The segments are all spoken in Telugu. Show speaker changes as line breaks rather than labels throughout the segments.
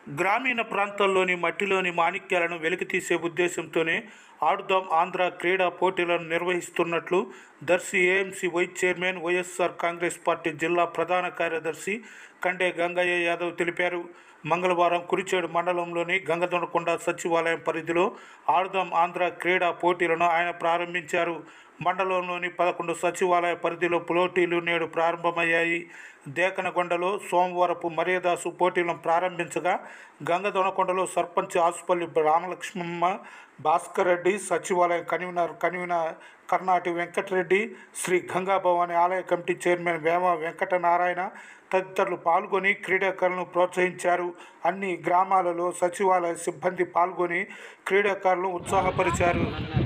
గ్రామీణ ప్రాంతాల్లోని మట్టిలోని మాణిక్యాలను వెలికితీసే ఉద్దేశంతోనే ఆడుదాం ఆంధ్ర క్రీడా పోటీలను నిర్వహిస్తున్నట్లు Darsi AMC vice chairman YSR Congress party జిల్లా ప్రధాన కార్యదర్శి కండే గంగయ్య యాదవ్ తెలిపారు మంగళవారం కురిచేడు మండలంలోని గంగదొండకొండ సచివాలయం పరిధిలో ఆడుదాం ఆంధ్ర క్రీడా పోటీలను ఆయన ప్రారంభించారు మండలంలోని పదకొండు సచివాలయ పరిధిలో పోటీలు నేడు ప్రారంభమయ్యాయి దేకనకొండలో సోమవారపు మర్యాదాసు పోటీలను ప్రారంభించగా గంగదొనకొండలో సర్పంచ్ ఆసుపల్లి రామలక్ష్మమ్మ భాస్కర్ రెడ్డి సచివాలయం కన్వీనర్ కన్వీనర్ కర్ణాటి వెంకటరెడ్డి శ్రీ గంగాభవాని ఆలయ కమిటీ చైర్మన్ వేమ వెంకటనారాయణ తదితరులు పాల్గొని క్రీడాకారులను ప్రోత్సహించారు అన్ని గ్రామాలలో సచివాలయ సిబ్బంది పాల్గొని క్రీడాకారులను ఉత్సాహపరిచారు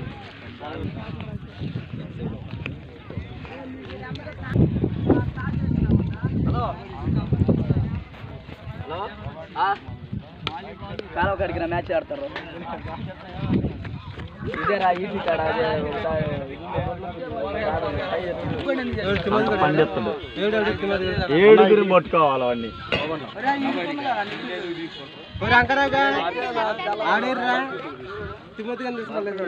హలో హలో కాలువ కడిగిన మ్యాచ్ ఆడతారు ఇదేరా ఈటి కాడ అదే
పండిస్తుంది ఏడుగురు పట్టుకోవాలి అవన్నీ
ఆడిర్రా
తిమ్మతిగా తీసుకోలేదు